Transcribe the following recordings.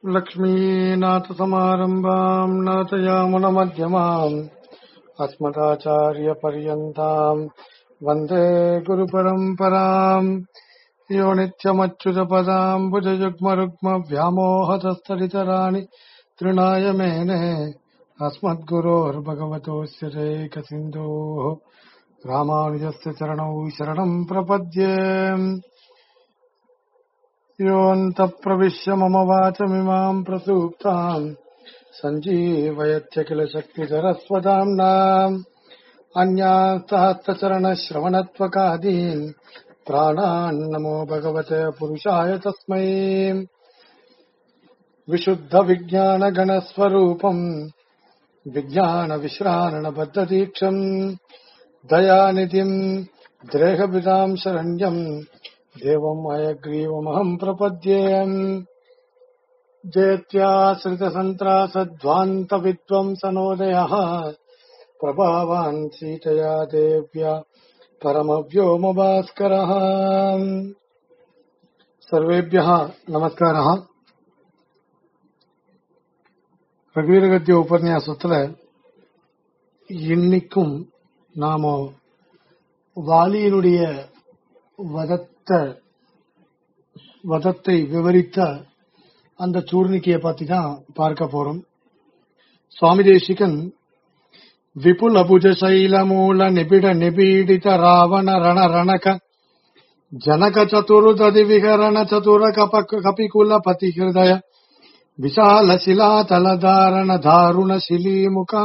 लक्ष्मीनाथसमारम्भाम् नाथयामुनमध्यमाम् अस्मदाचार्यपर्यन्ताम् वन्दे गुरुपरम्पराम् यो नित्यमच्युतपदाम् भुजयुग्मरुग्मव्यामोहतस्तरितराणि तृणाय मेने अस्मद्गुरोर्भगवतोऽस्य रेकसिन्धोः रामानुजस्य चरणौ शरणम् प्रपद्ये योऽन्तःप्रविश्य मम वाचमिमाम् प्रसूक्ताम् सञ्जीवयत्य किल शक्तिधरस्वदाम्नाम् अन्यास्तहस्तचरणश्रवणत्वकादीन् प्राणान्नमो भगवते पुरुषाय तस्मै विशुद्धविज्ञानगणस्वरूपम् विज्ञानविश्राणबद्धदीक्षम् दयानिधिम् द्रेहविदाम् शरण्यम् देवम् अयग्रीवमहम् प्रपद्ये जेत्याश्रितसन्त्रासध्वान्तविद्वंसनोदयः प्रभावान् सीतया देव्या परमव्योमभास्करः सर्वेभ्यः नमस्कारः ரகுவீரகத்திய உபன்யாசத்துல இன்னைக்கும் நாம வாலியினுடைய வதத்த வதத்தை விவரித்த அந்த சூர்ணிக்கையை பத்தி தான் பார்க்க போறோம் சுவாமி தேசிகன் விபுல புஜ சைலமூல நிபிட நிபீடித ராவண ரண ரணக ஜனக சதுருததி விகரண சதுர கப கபிகுல பதி ஹிருதய விசால சிலா தலதாரண தாருண சிலீமுகா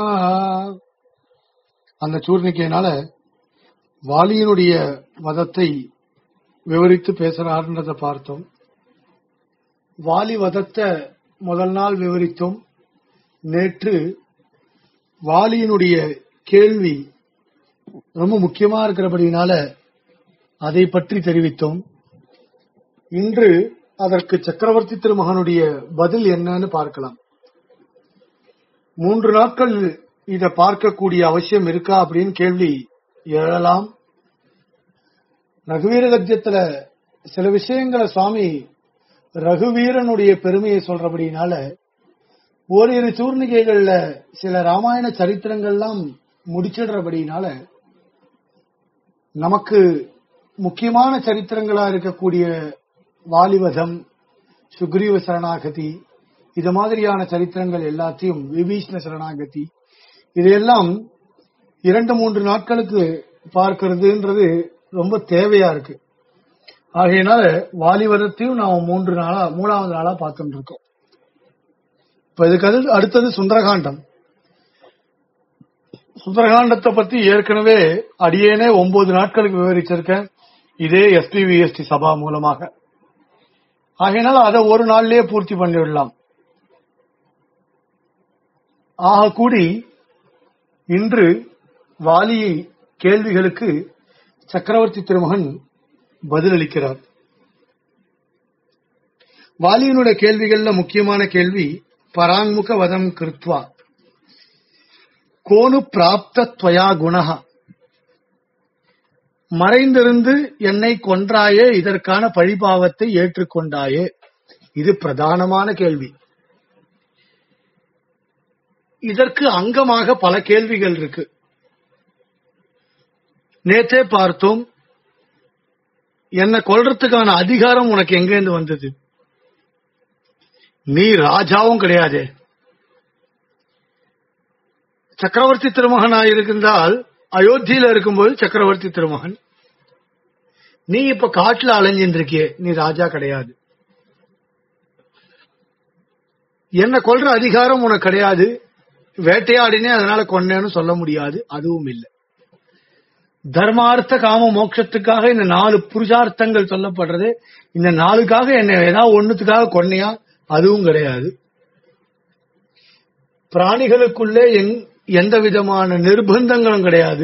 அந்த சூர்ணிக்கையினால வாலியினுடைய வதத்தை விவரித்து பேசுறாருன்றத பார்த்தோம் வாலி வதத்தை முதல் நாள் விவரித்தோம் நேற்று வாலியினுடைய கேள்வி ரொம்ப முக்கியமா இருக்கிறபடினால அதை பற்றி தெரிவித்தோம் இன்று அதற்கு சக்கரவர்த்தி திருமகனுடைய பதில் என்னன்னு பார்க்கலாம் மூன்று நாட்கள் இத பார்க்கக்கூடிய அவசியம் இருக்கா அப்படின்னு கேள்வி எழலாம் ரகுவீர கத்தியத்துல சில விஷயங்களை சுவாமி ரகுவீரனுடைய பெருமையை சொல்றபடினால ஓரிரு சூர்ணிகைகள்ல சில ராமாயண சரித்திரங்கள்லாம் முடிச்சிடுறபடினால நமக்கு முக்கியமான சரித்திரங்களா இருக்கக்கூடிய வாலிவதம் சுக்ரீவ சரணாகதி இது மாதிரியான சரித்திரங்கள் எல்லாத்தையும் விபீஷ்ண சரணாகதி இதையெல்லாம் இரண்டு மூன்று நாட்களுக்கு பார்க்கிறதுன்றது ரொம்ப தேவையா இருக்கு ஆகையினால வாலிவதத்தையும் நாம மூன்று நாளா மூணாவது நாளா பார்த்துட்டு இருக்கோம் இப்ப இதுக்கு அடுத்தது சுந்தரகாண்டம் சுந்தரகாண்டத்தை பத்தி ஏற்கனவே அடியேனே ஒன்பது நாட்களுக்கு விவரிச்சிருக்கேன் இதே எஸ்பிவிஎஸ்டி சபா மூலமாக ஆகையினால அதை ஒரு நாள்லயே பூர்த்தி பண்ணிவிடலாம் ஆக கூடி இன்று வாலி கேள்விகளுக்கு சக்கரவர்த்தி திருமகன் பதிலளிக்கிறார் வாலியினுடைய கேள்விகள்ல முக்கியமான கேள்வி பராங்முக வதம் கிருத்வா கோனு பிராப்த துவயா குணஹா மறைந்திருந்து என்னை கொன்றாயே இதற்கான பழிபாவத்தை ஏற்றுக்கொண்டாயே இது பிரதானமான கேள்வி இதற்கு அங்கமாக பல கேள்விகள் இருக்கு நேத்தே பார்த்தோம் என்னை கொல்றதுக்கான அதிகாரம் உனக்கு எங்கேருந்து வந்தது நீ ராஜாவும் கிடையாதே சக்கரவர்த்தி திருமகனாயிருந்தால் அயோத்தியில இருக்கும்போது சக்கரவர்த்தி திருமகன் நீ இப்ப காட்டுல அலைஞ்சிட்டு இருக்கியே நீ ராஜா கிடையாது என்ன கொல்ற அதிகாரம் உனக்கு கிடையாது வேட்டையாடினே அதனால கொன்னேன்னு சொல்ல முடியாது அதுவும் இல்லை தர்மார்த்த காம மோட்சத்துக்காக இந்த நாலு புருஷார்த்தங்கள் சொல்லப்படுறது இந்த நாளுக்காக என்ன ஏதாவது ஒண்ணுத்துக்காக கொன்னையா அதுவும் கிடையாது பிராணிகளுக்குள்ளே எந்த விதமான நிர்பந்தங்களும் கிடையாது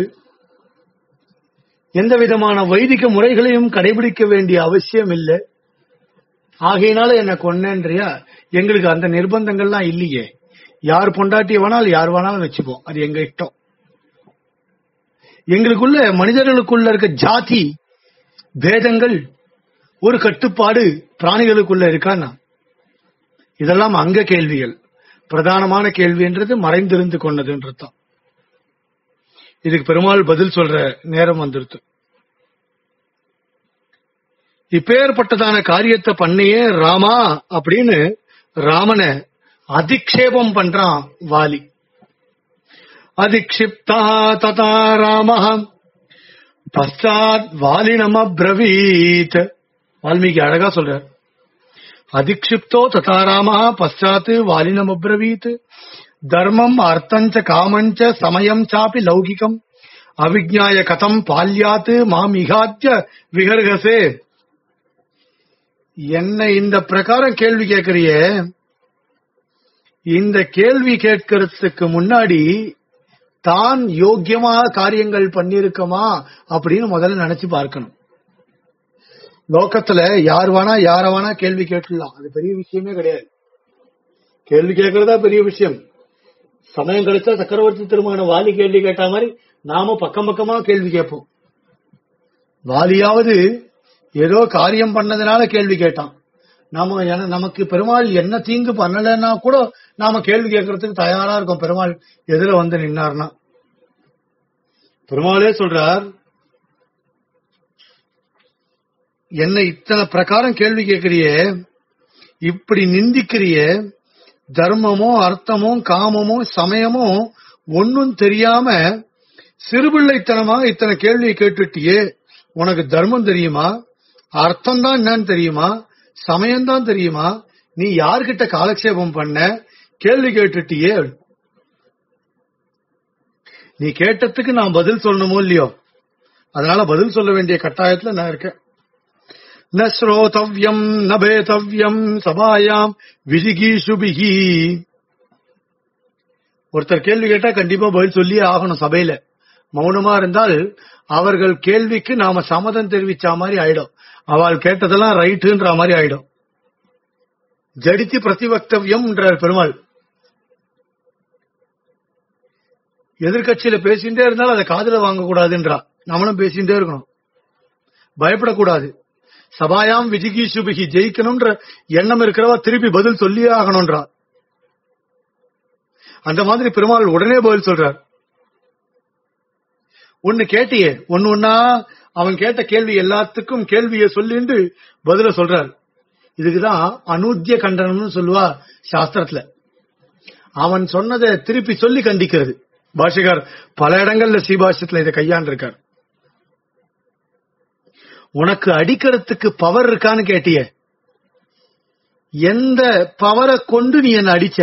எந்த விதமான வைதிக முறைகளையும் கடைபிடிக்க வேண்டிய அவசியம் இல்லை ஆகையினால என்ன கொன்னேன்றியா எங்களுக்கு அந்த நிர்பந்தங்கள்லாம் இல்லையே யார் பொண்டாட்டிய வேணாலும் யார் வேணாலும் வச்சுப்போம் அது எங்க இஷ்டம் எங்களுக்குள்ள மனிதர்களுக்குள்ள இருக்க ஜாதி பேதங்கள் ஒரு கட்டுப்பாடு பிராணிகளுக்குள்ள இருக்கான்னா இதெல்லாம் அங்க கேள்விகள் பிரதானமான கேள்வின்றது மறைந்திருந்து கொண்டதுன்றது தான் இதுக்கு பெருமாள் பதில் சொல்ற நேரம் வந்துருது இப்பேற்பட்டதான காரியத்தை பண்ணியே ராமா அப்படின்னு ராமனை அதிக்ஷேபம் பண்றான் வாலி அதிக்ஷிப்தா ததா ராம பశ్చాத் வாலினம் அப்ரவீத் வால்மீகி அழகா சொல்றார் அதிக்ஷிப்தோ ததா ராம பశ్చాத் வாலினம் அப்ரவீத் தர்மம் அர்த்தஞ்ச காமஞ்ச சமயம் சாப்பி லௌகிகம் அவிஜ்ஞாய கதம் பால்யாத்து மாம் இகாத்திய விகர்கசே என்ன இந்த பிரகாரம் கேள்வி கேட்கறியே இந்த கேள்வி கேட்கறதுக்கு முன்னாடி தான் யோக்கியமாக காரியங்கள் பண்ணிருக்கமா அப்படின்னு முதல்ல நினைச்சு பார்க்கணும் லோக்கத்துல யார் வேணா யார வேணா கேள்வி கேட்டுடலாம் அது பெரிய விஷயமே கிடையாது கேள்வி கேட்கறதா பெரிய விஷயம் சமயம் கிடைச்சா சக்கரவர்த்தி திருமகன வாலி கேள்வி கேட்ட மாதிரி நாம பக்கம் பக்கமா கேள்வி கேட்போம் வாலியாவது ஏதோ காரியம் பண்ணதுனால கேள்வி கேட்டான் நாம என- நமக்கு பெருமாள் என்ன தீங்கு பண்ணலைன்னா கூட நாம கேள்வி கேட்கறதுக்கு தயாரா இருக்கோம் பெருமாள் எதிர வந்து நின்னார்னா பெருமாளே சொல்றார் என்ன இத்தனை பிரகாரம் கேள்வி கேட்கறியே இப்படி நிந்திக்கிறியே தர்மமோ அர்த்தமோ காமமோ சமயமோ ஒன்னும் தெரியாம சிறுபிள்ளைத்தனமா இத்தனை கேள்வியை கேட்டுட்டியே உனக்கு தர்மம் தெரியுமா அர்த்தம் தான் என்னன்னு தெரியுமா சமயம் தான் தெரியுமா நீ யார்கிட்ட காலக்ஷேபம் பண்ண கேள்வி கேட்டுட்டியே நீ கேட்டதுக்கு நான் பதில் சொல்லணுமோ இல்லையோ அதனால பதில் சொல்ல வேண்டிய கட்டாயத்துல நான் இருக்கேன் ந ஸ்ரோதவ்யம் ந பேதவ்யம் சபாயாம் விஜிகீஷுபிகி ஒருத்தர் கேள்வி கேட்டா கண்டிப்பா பதில் சொல்லியே ஆகணும் சபையில மௌனமா இருந்தால் அவர்கள் கேள்விக்கு நாம சம்மதம் தெரிவிச்ச மாதிரி ஆயிடும் அவள் கேட்டதெல்லாம் ரைட்டுன்ற மாதிரி ஆயிடும் ஜடித்து பிரதிவக்தவ்யம் பெருமாள் எதிர்கட்சியில பேசிட்டே இருந்தாலும் அதை காதுல வாங்க கூடாதுன்றா நம்மளும் பேசிட்டே இருக்கணும் பயப்படக்கூடாது சபாயாம் விஜிகி சுபிகி ஜெயிக்கணும்ன்ற எண்ணம் இருக்கிறவா திருப்பி பதில் சொல்லியே ஆகணும்ன்றா அந்த மாதிரி பெருமாள் உடனே பதில் சொல்றார் ஒன்னு கேட்டியே ஒன்னு ஒன்னா அவன் கேட்ட கேள்வி எல்லாத்துக்கும் கேள்வியை சொல்லிண்டு பதில சொல்றார் இதுக்குதான் அனூத்திய கண்டனம்னு சொல்லுவா சாஸ்திரத்துல அவன் சொன்னதை திருப்பி சொல்லி கண்டிக்கிறது பாஷகார் பல இடங்கள்ல ஸ்ரீபாஷ்யத்துல இதை கையாண்டிருக்கார் உனக்கு அடிக்கிறதுக்கு பவர் இருக்கான்னு கேட்டிய எந்த பவரை கொண்டு நீ என்ன அடிச்ச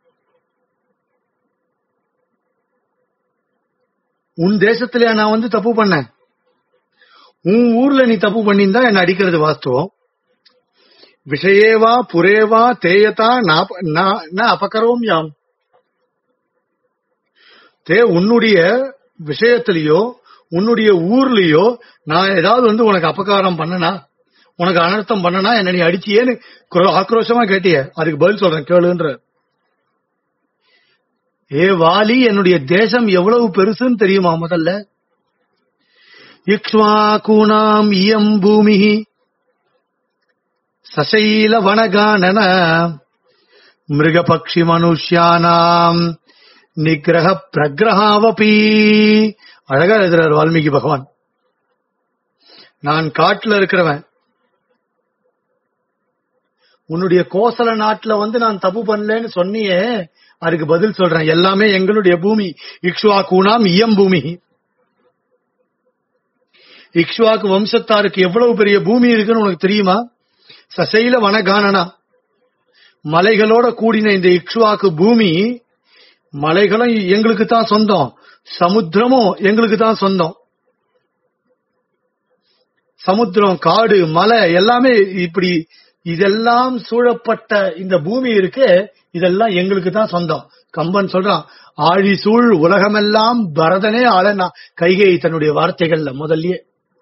உன் தேசத்திலே நான் வந்து தப்பு பண்ணேன் உன் ஊர்ல நீ தப்பு பண்ணியிருந்தா என்ன அடிக்கிறது வாஸ்தவம் விஷயேவா புரேவா தேயதா நாப- நா- ந அபகரோம் யாம் தே உன்னுடைய விஷயத்திலேயோ உன்னுடைய ஊர்லயோ நான் ஏதாவது வந்து உனக்கு அபகாரம் பண்ணனா உனக்கு அனர்த்தம் பண்ணனா என்ன நீ அடிச்சியேன்னு குரோ- ஆக்ரோஷமா கேட்டிய அதுக்கு பதில் சொல்றேன் கேளுன்ற ஏ வாலி என்னுடைய தேசம் எவ்வளவு பெருசுன்னு தெரியுமா முதல்ல இக்ஷ்வாகூணாம் இயம் பூமி சசைல வனகானன மிருகபக்ஷி மனுஷ்யானாம் நிகிரக பிரகிரகாவபி அழகா எழுதுறார் வால்மீகி பகவான் நான் காட்டுல இருக்கிறவன் உன்னுடைய கோசல நாட்டுல வந்து நான் தப்பு பண்ணலன்னு சொன்னியே அதுக்கு பதில் சொல்றேன் எல்லாமே எங்களுடைய பூமி இக்ஷ்வாக்கூனாம் இயம் பூமி இக்ஷ்வாக்கு வம்சத்தாருக்கு எவ்வளவு பெரிய பூமி இருக்குன்னு உனக்கு தெரியுமா சசைல வனகானனா மலைகளோட கூடின இந்த இக்ஷ்வாக்கு பூமி மலைகளும் எங்களுக்கு தான் சொந்தம் சமுத்திரமும் எங்களுக்கு தான் சொந்தம் சமுத்திரம் காடு மலை எல்லாமே இப்படி இதெல்லாம் சூழப்பட்ட இந்த பூமி இருக்கு இதெல்லாம் எங்களுக்கு தான் சொந்தம் கம்பன் சொல்றான் ஆழி சூழ் உலகமெல்லாம் பரதனே ஆளனா கைகை தன்னுடைய வார்த்தைகள்ல முதல்லயே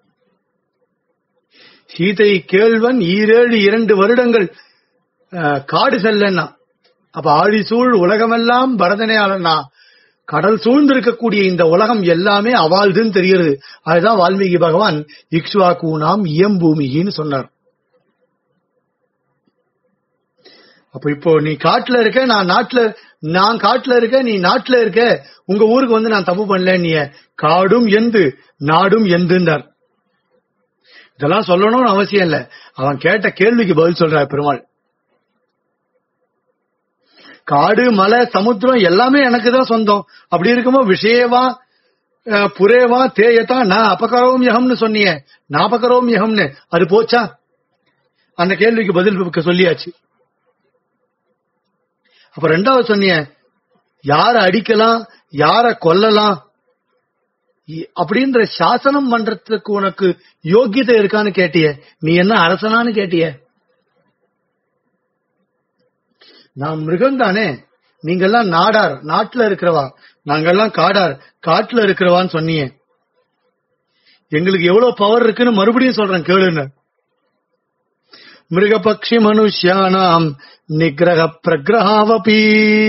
சீதை கேள்வன் ஈரேழு இரண்டு வருடங்கள் அஹ், காடு செல்லன்னா அப்ப ஆழி சூழ் உலகமெல்லாம் பரதனே ஆளனா கடல் சூழ்ந்திருக்கக்கூடிய இந்த உலகம் எல்லாமே அவாழ்துன்னு தெரிகிறது அதுதான் வால்மீகி பகவான் இக்ஷ்வாக்கூனாம் இயம்பூமிகின்னு சொன்னார் அப்ப இப்போ நீ காட்டுல இருக்க நான் நாட்டுல நான் காட்டுல இருக்க நீ நாட்டுல இருக்க உங்க ஊருக்கு வந்து நான் தப்பு பண்ணல நீ காடும் எந்து நாடும் எந்துந்தார் இதெல்லாம் சொல்லணும்னு அவசியம் இல்ல அவன் கேட்ட கேள்விக்கு பதில் சொல்றார் பெருமாள் காடு மலை சமுத்திரம் எல்லாமே எனக்கு தான் சொந்தம் அப்படி இருக்கும்போது விஷயவா அஹ், புரேவா தேயத்தா நான் அபகரோம் யகம்னு சொன்னியே நான் அபகரோம் யகம்னு அது போச்சா அந்த கேள்விக்கு பதில் இப்ப சொல்லியாச்சு அப்ப ரெண்டாவது சொன்னியே யார அடிக்கலாம் யார கொல்லலாம் இ- அப்படின்ற சாசனம் பண்றதுக்கு உனக்கு யோக்கியதை இருக்கான்னு கேட்டிய நீ என்ன அரசனான்னு கேட்டிய நான் மிருகம் தானே நீங்கெல்லாம் நாடார் நாட்டுல இருக்கிறவா நாங்கெல்லாம் காடார் காட்டுல இருக்கிறவான்னு சொன்னியே எங்களுக்கு எவ்வளவு பவர் இருக்குன்னு மறுபடியும் சொல்றேன் கேளுன்னு மிருகபக்ஷி மனுஷியானாம் நிகிரக பிரகிரகாவபி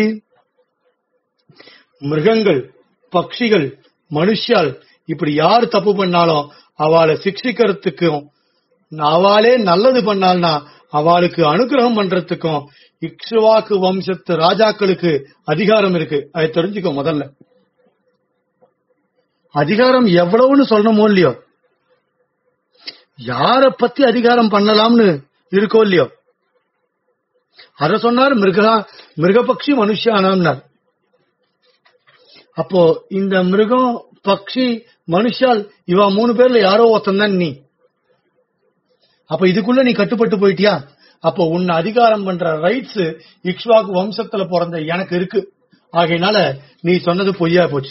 மிருகங்கள் பட்சிகள் மனுஷால் இப்படி யார் தப்பு பண்ணாலும் அவளை சிக்ஷிக்கிறதுக்கும் அவளே நல்லது பண்ணால்னா அவளுக்கு அனுகிரகம் பண்றதுக்கும் இக்ஷுவாக்கு வம்சத்து ராஜாக்களுக்கு அதிகாரம் இருக்கு அதை தெரிஞ்சுக்கோ முதல்ல அதிகாரம் எவ்வளவுன்னு சொல்லணுமோ இல்லையோ யார பத்தி அதிகாரம் பண்ணலாம்னு இருக்கோ இல்லையோ அத சொன்னார் மிருகா மிருகபக்ஷி மனுஷானாம்னார் அப்போ இந்த மிருகம் பக்ஷி மனுஷால் இவ மூணு பேர்ல யாரோ ஒருத்தன் தான் நீ அப்ப இதுக்குள்ள நீ கட்டுப்பட்டு போயிட்டியா அப்போ உன்னை அதிகாரம் பண்ற ரைட்ஸ் இக்ஷ்வாக்கு வம்சத்துல பிறந்த எனக்கு இருக்கு ஆகையினால நீ சொன்னது பொய்யா போச்சு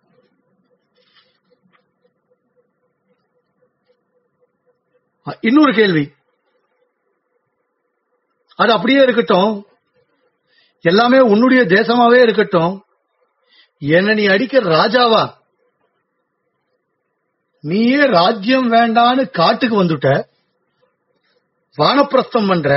அ, இன்னொரு கேள்வி அது அப்படியே இருக்கட்டும் எல்லாமே உன்னுடைய தேசமாவே இருக்கட்டும் என்ன நீ அடிக்க ராஜாவா நீயே ராஜ்யம் வேண்டான்னு காட்டுக்கு வந்துட்ட வானப்பிரஸ்தம் பண்ற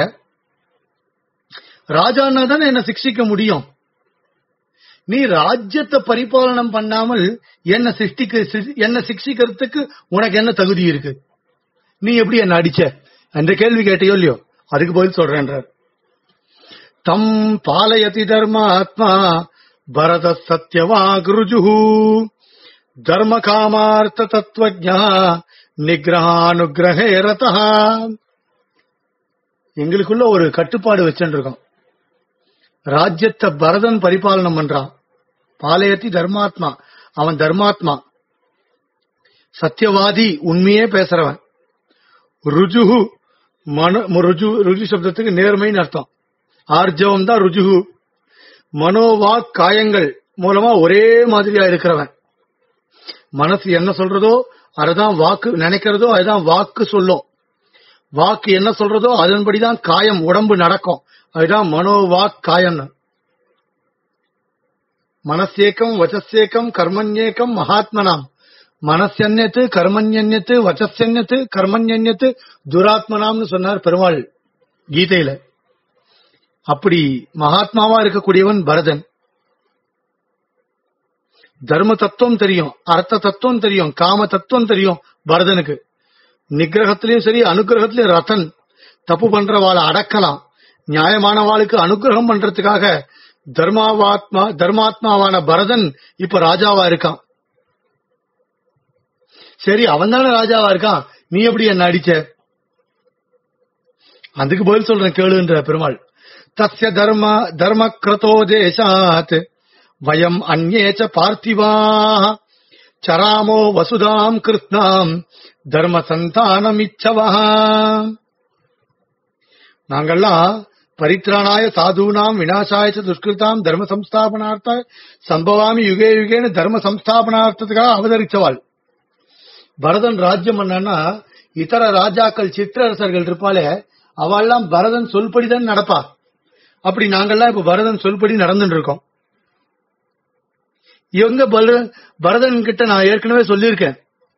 ராஜான்னா தானே என்ன சிக்ஷிக்க முடியும் நீ ராஜ்யத்தை பரிபாலனம் பண்ணாமல் என்ன சிருஷ்டிக்க சி- என்ன சிக்ஷிக்கிறதுக்கு உனக்கு என்ன தகுதி இருக்கு நீ எப்படி என்ன அடிச்ச அந்த கேள்வி கேட்டியோ இல்லையோ அதுக்கு பதில் சொல்றேன்றார் தம் பாலயதி தர்மாத்மா பரத சத்யவாக் ருஜுஹு தர்ம காமார்த்த தத்துவஜா நிகிரகானுகிரகே ரதா எங்களுக்குள்ள ஒரு கட்டுப்பாடு வச்சுருக்கோம் ராஜ்யத்தை பரதன் பரிபாலனம் பண்றான் பாலயத்தி தர்மாத்மா அவன் தர்மாத்மா சத்தியவாதி உண்மையே பேசுறவன் ருஜுகு மனோ ருஜு ருஜு சப்தத்துக்கு நேர்மைன்னு அர்த்தம் ஆர்ஜவம் தான் ருஜுகு மனோவாக் காயங்கள் மூலமா ஒரே மாதிரியா இருக்கிறவன் மனசு என்ன சொல்றதோ அதுதான் வாக்கு நினைக்கிறதோ அதுதான் வாக்கு சொல்லும் வாக்கு என்ன சொல்றதோ அதன்படிதான் காயம் உடம்பு நடக்கும் அதுதான் மனோவாக் காயம்னு மனசேக்கம் வச்சசேக்கம் கர்மண்யேக்கம் மகாத்மனாம் மனசன்யத்து கர்மண்யன்யத்து வச்சசன்யத்து கர்மண்யன்யத்து துராத்மனாம்னு சொன்னார் பெருமாள் கீதையில அப்படி மகாத்மாவா இருக்கக்கூடியவன் பரதன் தர்ம தத்துவம் தெரியும் அர்த்த தத்துவம் தெரியும் காம தத்துவம் தெரியும் பரதனுக்கு நிகிரகத்திலயும் சரி அனுகிரகத்திலயும் ரத்தன் தப்பு பண்றவாளை அடக்கலாம் நியாயமானவாளுக்கு அனுகிரகம் பண்றதுக்காக தர்மாவாத்மா தர்மாத்மாவான பரதன் இப்ப ராஜாவா இருக்கான் சரி அவன் தானே ராஜாவா இருக்கான் நீ எப்படி என்ன அடிச்ச அதுக்கு பதில் சொல்றேன் கேளுன்ற பெருமாள் தஸ்ய தர்ம தர்ம கிருதோ தேசாத் வயம் அந்நேச்ச பார்த்திவாः சராமோ வசுதாம் கிருத்னாம் தர்ம சந்தானமிச்சவः நாங்கள்லாம் பரித்ராணாய சாதுனாம் விநாசாய ச துஷ்கிருதாம் தர்ம சம்ஸ்தாபனார்த்த சம்பவாமி யுகே யுகேன்னு தர்ம சம்ஸ்தாபனார்த்தத்துக்காக அவதரிச்சவாள் பரதன் ராஜ்யம் பண்ணான்னா இதர ராஜாக்கள் சித்திரரசர்கள் இருப்பாளே அவள்லாம் பரதன் சொல்படிதான் நடப்பா அப்படி நாங்கெல்லாம் இப்ப பரதன் சொல்படி நடந்துட்டு இருக்கோம் இவங்க பல- பரதன் கிட்ட நான் ஏற்கனவே சொல்லியிருக்கேன்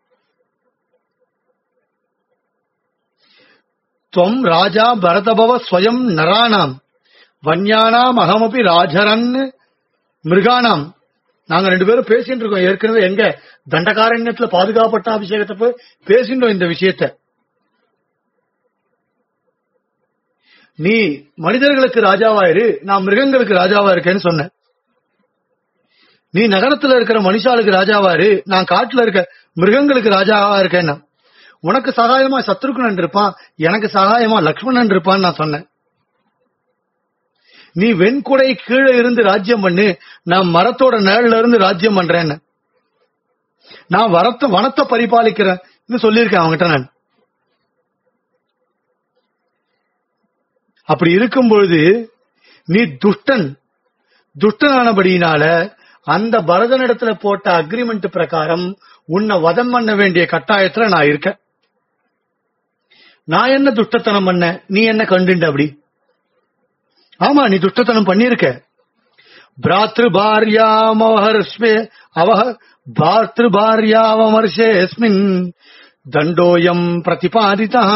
துவம் ராஜா பரதபவ ஸ்வயம் நராணாம் வன்யானாம் அகமபி ராஜரன் மிருகானாம் நாங்க ரெண்டு பேரும் பேசிட்டு இருக்கோம் ஏற்கனவே எங்க தண்டகாரண்யத்துல பாதுகாப்பட்ட அபிஷேகத்தை போய் பேசிட்டோம் இந்த விஷயத்த நீ மனிதர்களுக்கு ராஜாவா இரு நான் மிருகங்களுக்கு ராஜாவா இருக்கேன்னு சொன்னேன் நீ நகரத்துல இருக்கிற மனுஷாளுக்கு ராஜாவா இரு நான் காட்டுல இருக்க மிருகங்களுக்கு ராஜாவா இருக்கேன்னா உனக்கு சகாயமா சத்ருகுணன் இருப்பான் எனக்கு சகாயமா லக்ஷ்மணன் இருப்பான்னு நான் சொன்னேன் நீ வெண்குடை கீழே இருந்து ராஜ்யம் பண்ணு நான் மரத்தோட நிழல்ல இருந்து ராஜ்யம் பண்றேன்னு நான் வரத்த வனத்தை பரிபாலிக்கிறேன் சொல்லியிருக்கேன் அவங்ககிட்ட நான் அப்படி இருக்கும் பொழுது நீ துஷ்டன் துஷ்டனானபடியினால அந்த பரதனிடத்துல போட்ட அக்ரிமெண்ட் பிரகாரம் உன்னை வதம் பண்ண வேண்டிய கட்டாயத்துல நான் இருக்கேன் நான் என்ன துஷ்டத்தனம் பண்ண நீ என்ன கண்டுண்ட அப்படி ஆமா நீ துஷ்டத்தனம் பண்ணிருக்க பிராத்ரு பாரியாமவஹர்ஷ்மே அவஹ பாத்ரு பாரியாவமர்ஷேஸ்மின் தண்டோயம் பிரதிபாதிதா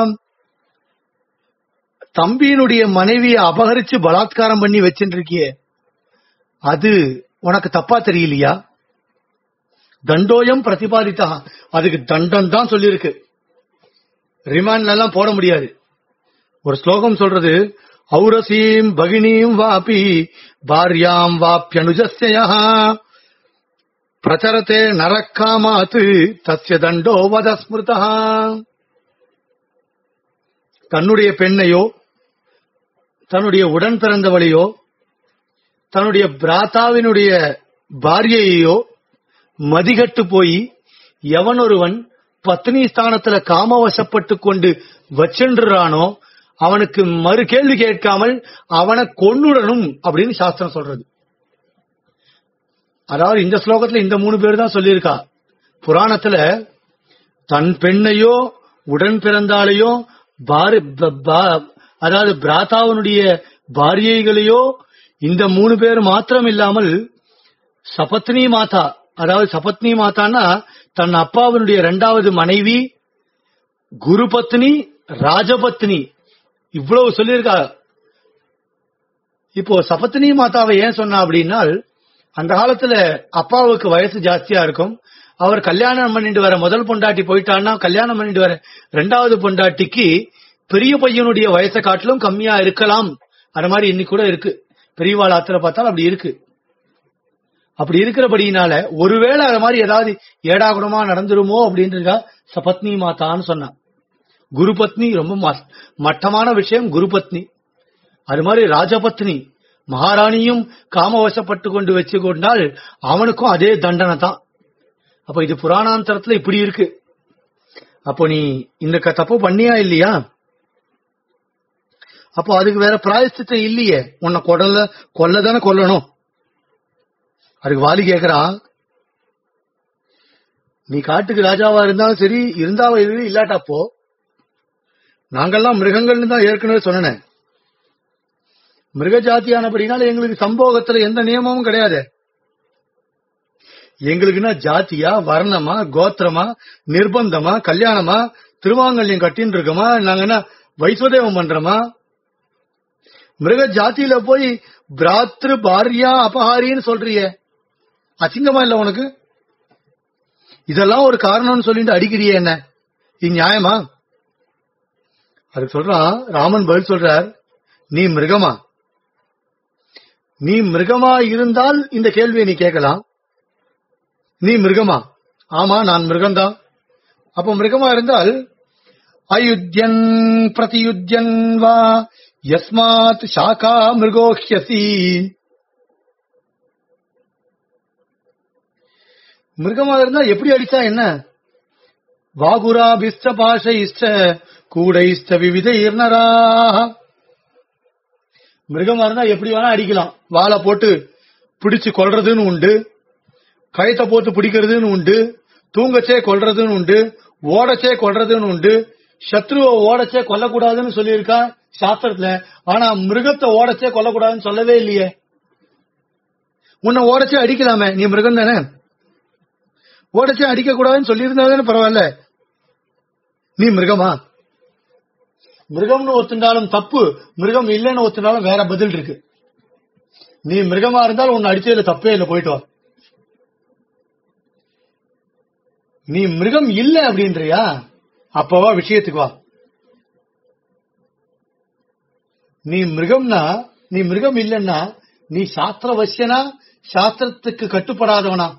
தம்பியினுடைய மனைவியை அபகரிச்சு பலாத்காரம் பண்ணி வச்சுட்டு இருக்கியே அது உனக்கு தப்பா தெரியலையா தண்டோயம் பிரதிபாதித்தா அதுக்கு தண்டம் தான் சொல்லியிருக்கு ரிமாண்ட்ல எல்லாம் போட முடியாது ஒரு ஸ்லோகம் சொல்றது ஔரசீம் பகினீம் வாபி பாரியாம் வாப்பியனுஜஸ்ய பிரச்சரத்தே நரக்காமாத்து தஸ்ய தண்டோ வத ஸ்மிருதா தன்னுடைய பெண்ணையோ தன்னுடைய உடன் பிறந்தவளையோ தன்னுடைய பிராத்தாவினுடைய பாரியையோ மதிகட்டு போய் எவன் ஒருவன் பத்னி ஸ்தானத்துல காமவசப்பட்டு கொண்டு வச்சென்றானோ அவனுக்கு மறு கேள்வி கேட்காமல் அவனை கொன்னுடணும் அப்படின்னு சாஸ்திரம் சொல்றது அதாவது இந்த ஸ்லோகத்துல இந்த மூணு பேர் தான் சொல்லியிருக்கா புராணத்துல தன் பெண்ணையோ உடன் பிறந்தாலேயோ பாரி- ப- பா- அதாவது பிராத்தாவனுடைய பாரியைகளையோ இந்த மூணு பேர் மாத்திரம் இல்லாமல் சபத்னி மாதா அதாவது சபத்னி மாதான்னா தன் அப்பாவினுடைய இரண்டாவது மனைவி குரு பத்னி ராஜபத்னி இவ்வளவு சொல்லியிருக்கா இப்போ சபத்னி மாதாவை ஏன் சொன்னா அப்படின்னால் அந்த காலத்துல அப்பாவுக்கு வயசு ஜாஸ்தியா இருக்கும் அவர் கல்யாணம் பண்ணிட்டு வர முதல் பொண்டாட்டி போயிட்டான்னா கல்யாணம் பண்ணிட்டு வர ரெண்டாவது பொண்டாட்டிக்கு பெரிய பையனுடைய வயசை காட்டிலும் கம்மியா இருக்கலாம் அது மாதிரி இன்னைக்கு கூட இருக்கு பெரியவாள் ஆத்திர பார்த்தாலும் அப்படி இருக்கு அப்படி இருக்கிறபடியினால ஒருவேளை அது மாதிரி ஏதாவது ஏடாகுடமா நடந்துருமோ அப்படின்றதா சபத்னி மாதான்னு சொன்னான் குரு பத்னி ரொம்ப ம- மட்டமான விஷயம் குரு பத்னி அது மாதிரி ராஜபத்னி மகாராணியும் காமவசப்பட்டு கொண்டு வச்சு கொண்டால் அவனுக்கும் அதே தண்டனை தான் அப்ப இது புராணாந்தரத்துல இப்படி இருக்கு அப்போ நீ இந்த க- தப்பு பண்ணியா இல்லையா அப்போ அதுக்கு வேற பிராயஷ்சித்தம் இல்லையே உன்னை கொடல கொல்லதானே கொல்லணும் அதுக்கு வாலி கேக்குறான் நீ காட்டுக்கு ராஜாவா இருந்தாலும் சரி இருந்தாவா இரு இல்லாட்டா போ நாங்கெல்லாம் மிருகங்கள்னு தான் ஏற்கனவே சொன்னேன் மிருக ஜாதியானபடினால எங்களுக்கு சம்போகத்துல எந்த நியமமும் கிடையாது எங்களுக்குன்னா ஜாதியா வர்ணமா கோத்திரமா நிர்பந்தமா கல்யாணமா திருவாங்கல்யம் கட்டின்னு இருக்கோமா நாங்க என்ன வைஸ்வதேவம் பண்றோமா மிருக ஜாதியில போய் பிராத்ரு பாரியா அபஹாரின்னு சொல்றியே அசிங்கமா இல்ல உனக்கு இதெல்லாம் ஒரு காரணம்னு சொல்லிட்டு அடிக்கிறியே என்ன இது நியாயமா அதுக்கு சொல்றான் ராமன் பதில் சொல்றார் நீ மிருகமா நீ மிருகமா இருந்தால் இந்த கேள்வியை நீ கேட்கலாம் நீ மிருகமா ஆமா நான் மிருகம்தான் அப்ப மிருகமா இருந்தால் அயுத்யன் பிரதியுத்யன் வா யஸ்மாத் சாகா மிருகோஹ்யசி மிருகமா இருந்தா எப்படி அடிச்சா என்ன வாகுராபிஸ்ட பாஷைஷ்ட கூடைஸ்ட விவித இர்ணராக மிருகமா இருந்தா எப்படி வேணா அடிக்கலாம் வாழை போட்டு பிடிச்சு கொல்றதுன்னு உண்டு கயத்தை போட்டு பிடிக்கிறதுன்னு உண்டு தூங்கச்சே கொல்றதுன்னு உண்டு ஓடச்சே கொல்றதுன்னு உண்டு சத்ருவை ஓடச்சே கொல்லக்கூடாதுன்னு சொல்லியிருக்கா சாஸ்திரத்துல ஆனா மிருகத்தை ஓடச்சே கொல்லக்கூடாதுன்னு சொல்லவே இல்லையே உன்னை ஓடச்சே அடிக்கலாமே நீ மிருகம் தானே ஓடச்சே அடிக்க கூடாதுன்னு சொல்லியிருந்தாதானே பரவாயில்ல நீ மிருகமா மிருகம்னு ஒத்துண்டாலும் தப்பு மிருகம் இல்லைன்னு ஒத்துண்டாலும் வேற பதில் இருக்கு நீ மிருகமா இருந்தாலும் உன்னை அடிச்சதுல தப்பே இல்லை போயிட்டு வா நீ மிருகம் இல்ல அப்படின்றியா அப்பவா விஷயத்துக்கு வா நீ மிருகம்னா நீ மிருகம் இல்லைன்னா நீ சாஸ்திர வசியனா சாஸ்திரத்துக்கு கட்டுப்படாதவனா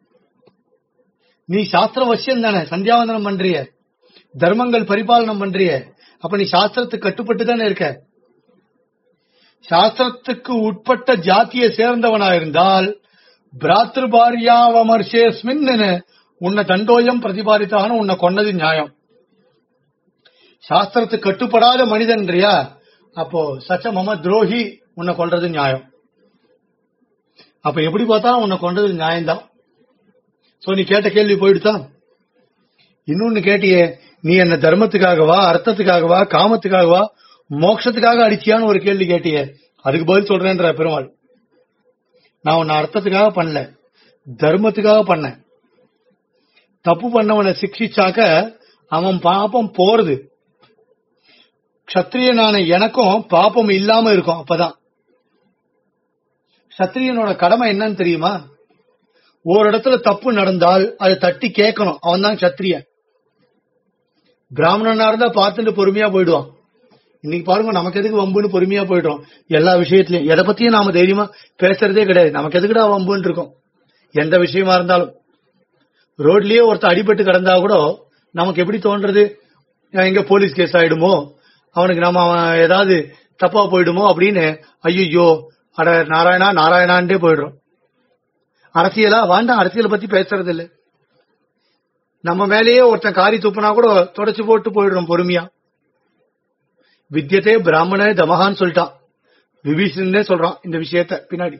நீ சாஸ்திர வசியம் தானே சந்தியாவந்தனம் பண்றிய தர்மங்கள் பரிபாலனம் பண்றிய அப்ப நீ சாஸ்திரத்துக்கு கட்டுப்பட்டு தானே இருக்க சாஸ்திரத்துக்கு உட்பட்ட ஜாத்தியை சேர்ந்தவனா இருந்தால் பிராத்திருபாரியாவமர்ஷேஸ்மின் உன்னை தண்டோயம் பிரதிபாதித்தான உன்னை கொன்னது நியாயம் சாஸ்திரத்துக்கு கட்டுப்படாத மனிதன்றியா அப்போ சச்ச மம துரோகி உன்னை கொல்றது நியாயம் அப்ப எப்படி பார்த்தாலும் உன்னை கொண்டது நியாயம்தான் சோ நீ கேட்ட கேள்வி போயிடுதான் இன்னொன்னு கேட்டியே நீ என்ன தர்மத்துக்காகவா அர்த்தத்துக்காகவா காமத்துக்காகவா மோட்சத்துக்காக அடிச்சியான்னு ஒரு கேள்வி கேட்டியே அதுக்கு பதில் சொல்றேன்ற பெருமாள் நான் உன்னை அர்த்தத்துக்காக பண்ணல தர்மத்துக்காக பண்ணேன் தப்பு பண்ணவனை சிக்ஷிச்சாக்க அவன் பாப்பம் போறது க்ஷத்ரியனான எனக்கும் பாப்பம் இல்லாம இருக்கும் அப்பதான் சத்திரியனோட கடமை என்னன்னு தெரியுமா ஒரு இடத்துல தப்பு நடந்தால் அதை தட்டி கேட்கணும் அவன் தான் சத்திரியன் பிராமணனா இருந்தா பார்த்துட்டு பொறுமையா போயிடுவான் இன்னைக்கு பாருங்க நமக்கு எதுக்கு வம்புன்னு பொறுமையா போயிடுறோம் எல்லா விஷயத்திலயும் எதை பத்தியும் நாம தைரியமா பேசுறதே கிடையாது நமக்கு எதுக்குடா வம்புன்னு இருக்கும் எந்த விஷயமா இருந்தாலும் ரோட்லயே ஒருத்தர் அடிபட்டு கிடந்தா கூட நமக்கு எப்படி தோன்றது எங்க போலீஸ் கேஸ் ஆயிடுமோ அவனுக்கு நம்ம அவன் ஏதாவது தப்பா போயிடுமோ அப்படின்னு ஐயோ அட நாராயணா நாராயணான்டே போயிடுறோம் அரசியலா வேண்டாம் அரசியலை பத்தி பேசுறது இல்ல நம்ம மேலேயே ஒருத்தன் காரி துப்புனா கூட தொடச்சு போட்டு போயிடுறோம் பொறுமையா வித்தியதே பிராமண தமகான்னு சொல்லிட்டான் விபீஷணே சொல்றான் இந்த விஷயத்த பின்னாடி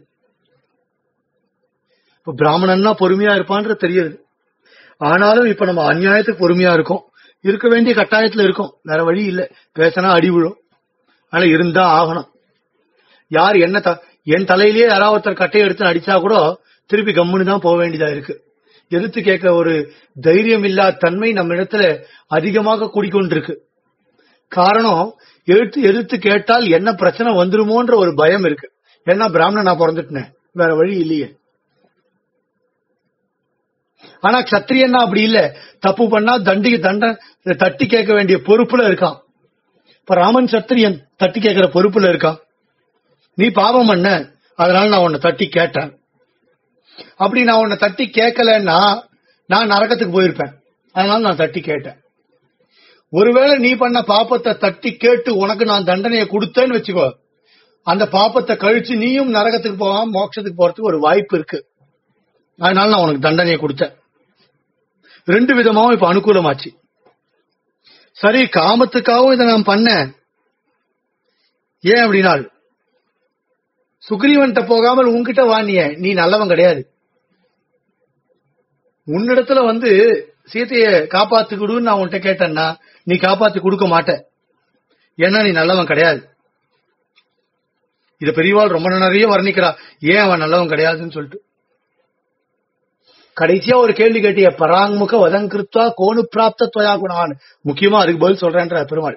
இப்ப பிராமணன்னா பொறுமையா இருப்பான்றது தெரியுது ஆனாலும் இப்ப நம்ம அநியாயத்துக்கு பொறுமையா இருக்கோம் இருக்க வேண்டிய கட்டாயத்துல இருக்கோம் வேற வழி இல்ல பேசினா அடி விழும் ஆனா இருந்தா ஆகணும் யார் என்ன த- என் தலையிலேயே யாராவது ஒருத்தர் கட்டையை எடுத்து அடிச்சா கூட திருப்பி கம்முன்னு தான் போக வேண்டியதா இருக்கு எதிர்த்து கேட்க ஒரு தைரியம் இல்லாத தன்மை நம்ம இடத்துல அதிகமாக கூடிக்கொண்டிருக்கு காரணம் எடுத்து எதிர்த்து கேட்டால் என்ன பிரச்சனை வந்துருமோன்ற ஒரு பயம் இருக்கு ஏன்னா பிராமணன் நான் பிறந்துட்டேன் வேற வழி இல்லையே ஆனா கத்திரியன்னா அப்படி இல்ல தப்பு பண்ணா தண்டி தண்ட தட்டி கேட்க வேண்டிய பொறுப்புல இருக்கான் இப்ப ராமன் சத்திரியன் தட்டி கேட்கிற பொறுப்புல இருக்கான் நீ பாவம் பண்ண அதனால நான் உன்னை தட்டி கேட்டேன் அப்படி நான் உன்னை தட்டி கேட்கலன்னா நான் நரகத்துக்கு போயிருப்பேன் அதனால நான் தட்டி கேட்டேன் ஒருவேளை நீ பண்ண பாப்பத்தை தட்டி கேட்டு உனக்கு நான் தண்டனையை கொடுத்தேன்னு வச்சுக்கோ அந்த பாப்பத்தை கழிச்சு நீயும் நரகத்துக்கு போகாம மோட்சத்துக்கு போறதுக்கு ஒரு வாய்ப்பு இருக்கு அதனால நான் உனக்கு தண்டனையை கொடுத்தேன் ரெண்டு விதமாவும் இப்ப அனுகூலமாச்சு சரி காமத்துக்காகவும் இதை நான் பண்ணேன் ஏன் அப்படினால் சுக்ரீவன்ட்ட போகாமல் உன்கிட்ட வாணிய நீ நல்லவன் கிடையாது உன்னிடத்துல வந்து சீதைய காப்பாத்துக்கிடுன்னு நான் உன்கிட்ட கேட்டேன்னா நீ காப்பாத்தி கொடுக்க மாட்ட ஏன்னா நீ நல்லவன் கிடையாது இத பெரியவாள் ரொம்ப நிறைய வர்ணிக்கிறா ஏன் அவன் நல்லவன் கிடையாதுன்னு சொல்லிட்டு கடைசியா ஒரு கேள்வி கேட்டிய பராங்முக வதங்கிருத்வா கோணு பிராப்த துவயா குணான் முக்கியமா அதுக்கு பதில் சொல்றேன்ற பெருமாள்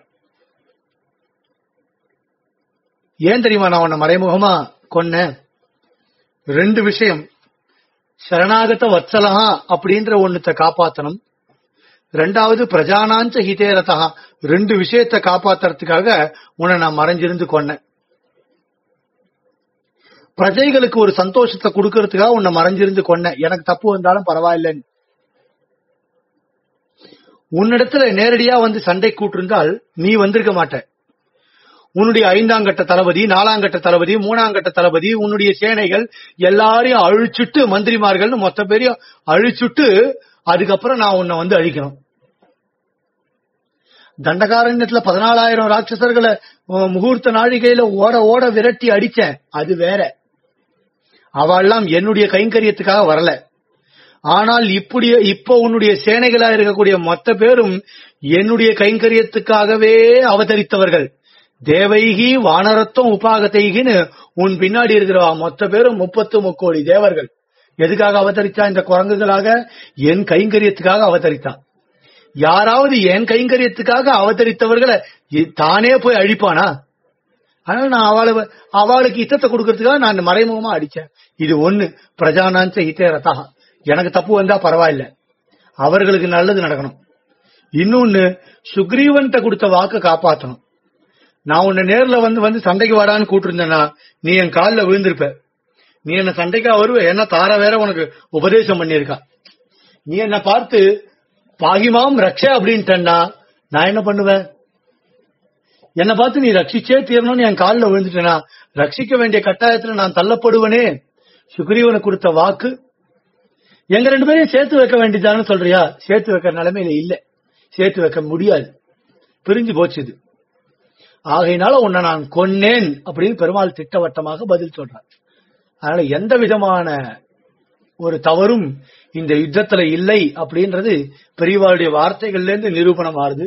ஏன் தெரியுமா நான் உன்னை மறைமுகமா கொன்னேன் ரெண்டு விஷயம் சரணாகத வத்சலஹா அப்படின்ற ஒண்ணுத்த காப்பாத்தணும் ரெண்டாவது பிரஜானாஞ்ச ஹிதேரதா ரெண்டு விஷயத்தை காப்பாத்துறதுக்காக உன்னை நான் மறைஞ்சிருந்து கொன்னேன் பிரஜைகளுக்கு ஒரு சந்தோஷத்தை கொடுக்கறதுக்காக உன்னை மறைஞ்சிருந்து கொன்னேன் எனக்கு தப்பு வந்தாலும் பரவாயில்லைன்னு உன்னிடத்துல நேரடியா வந்து சண்டை கூட்டிருந்தால் நீ வந்திருக்க மாட்ட உன்னுடைய ஐந்தாம் கட்ட தளபதி நாலாம் கட்ட தளபதி மூணாம் கட்ட தளபதி உன்னுடைய சேனைகள் எல்லாரையும் அழிச்சுட்டு மந்திரிமார்கள் மொத்த பேரையும் அழிச்சுட்டு அதுக்கப்புறம் நான் உன்னை வந்து அழிக்கணும் தண்டகாரண்யத்துல பதினாலாயிரம் ராட்சசர்களை அஹ், முகூர்த்த நாழிகையில ஓட ஓட விரட்டி அடிச்சேன் அது வேற அவெல்லாம் என்னுடைய கைங்கரியத்துக்காக வரல ஆனால் இப்படி இப்ப உன்னுடைய சேனைகளா இருக்கக்கூடிய மொத்த பேரும் என்னுடைய கைங்கரியத்துக்காகவே அவதரித்தவர்கள் தேவைகி வானரத்துவம் உபாகத்தைகின்னு உன் பின்னாடி இருக்கிற மொத்த பேரும் முப்பத்து முக்கோடி தேவர்கள் எதுக்காக அவதரிச்சா இந்த குரங்குகளாக என் கைங்கரியத்துக்காக அவதரித்தான் யாராவது என் கைங்கரியத்துக்காக அவதரித்தவர்களை இ- தானே போய் அழிப்பானா அதனால நான் அவளை அவளுக்கு இத்தத்தை கொடுக்கறதுக்காக நான் மறைமுகமா அடிச்சேன் இது ஒண்ணு பிரஜானாஞ்ச ஹிதே ரதா எனக்கு தப்பு வந்தா பரவாயில்ல அவர்களுக்கு நல்லது நடக்கணும் இன்னொன்னு சுக்ரீவன்ட்ட கொடுத்த வாக்க காப்பாத்தணும் நான் உன்னை நேர்ல வந்து வந்து சண்டைக்கு வாடான்னு கூட்டிருந்தேன்னா நீ என் காலில் விழுந்திருப்ப நீ என்ன சண்டைக்கா வருவ என்ன தார வேற உனக்கு உபதேசம் பண்ணியிருக்கா நீ என்ன பார்த்து பாகிமாம் ரக்ஷ அப்படின்ட்டா நான் என்ன பண்ணுவேன் என்னை பார்த்து நீ ரட்சிச்சே தீரணும்னு என் காலில் விழுந்துட்டேனா ரட்சிக்க வேண்டிய கட்டாயத்துல நான் தள்ளப்படுவனே சுக்ரீவனுக்கு கொடுத்த வாக்கு எங்க ரெண்டு பேரையும் சேர்த்து வைக்க வேண்டியதான்னு சொல்றியா சேர்த்து வைக்கிற நிலைமையில இல்ல சேர்த்து வைக்க முடியாது பிரிஞ்சு போச்சு இது ஆகையினால உன்னை நான் கொன்னேன் அப்படின்னு பெருமாள் திட்டவட்டமாக பதில் சொல்றார் அதனால எந்த விதமான ஒரு தவறும் இந்த யுத்தத்துல இல்லை அப்படின்றது பெரியவாளுடைய வார்த்தைகள்ல இருந்து நிரூபணம் ஆறுது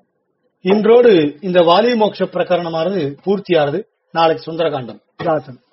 இன்றோடு இந்த வாலி மோட்ச பிரகரணமானது பூர்த்தியானது நாளைக்கு சுந்தரகாண்டம் தாசன்